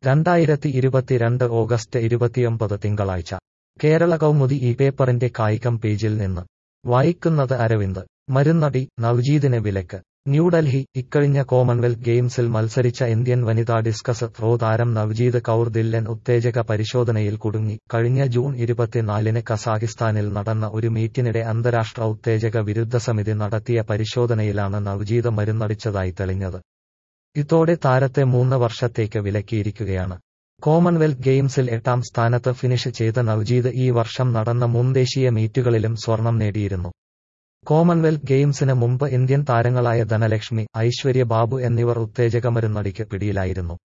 രണ്ടായിരത്തി ഇരുപത്തിരണ്ട് ഓഗസ്റ്റ് ഇരുപത്തിയൊമ്പത് തിങ്കളാഴ്ച കേരള കൗമുദി ഈ പേപ്പറിന്റെ കായികം പേജിൽ നിന്ന് വായിക്കുന്നത് അരവിന്ദ് മരുന്നടി നവ്ജീതിന് വിലക്ക് ന്യൂഡൽഹി ഇക്കഴിഞ്ഞ കോമൺവെൽത്ത് ഗെയിംസിൽ മത്സരിച്ച ഇന്ത്യൻ വനിതാ ഡിസ്കസ് ത്രോ താരം നവ്ജീത് കൌർ ദില്ലൻ ഉത്തേജക പരിശോധനയിൽ കുടുങ്ങി കഴിഞ്ഞ ജൂൺ ഇരുപത്തിനാലിന് കസാഖിസ്ഥാനിൽ നടന്ന ഒരു മീറ്റിനിടെ അന്താരാഷ്ട്ര ഉത്തേജക വിരുദ്ധ സമിതി നടത്തിയ പരിശോധനയിലാണ് നവ്ജീത് മരുന്നടിച്ചതായി തെളിഞ്ഞത് ഇതോടെ താരത്തെ മൂന്ന് വർഷത്തേക്ക് വിലക്കിയിരിക്കുകയാണ് കോമൺവെൽത്ത് ഗെയിംസിൽ എട്ടാം സ്ഥാനത്ത് ഫിനിഷ് ചെയ്ത നവ്ജീത് ഈ വർഷം നടന്ന മൂന്ന് ദേശീയ മീറ്റുകളിലും സ്വർണം നേടിയിരുന്നു കോമൺവെൽത്ത് ഗെയിംസിന് മുമ്പ് ഇന്ത്യൻ താരങ്ങളായ ധനലക്ഷ്മി ഐശ്വര്യ ബാബു എന്നിവർ ഉത്തേജക മരുന്നടിക്ക് പിടിയിലായിരുന്നു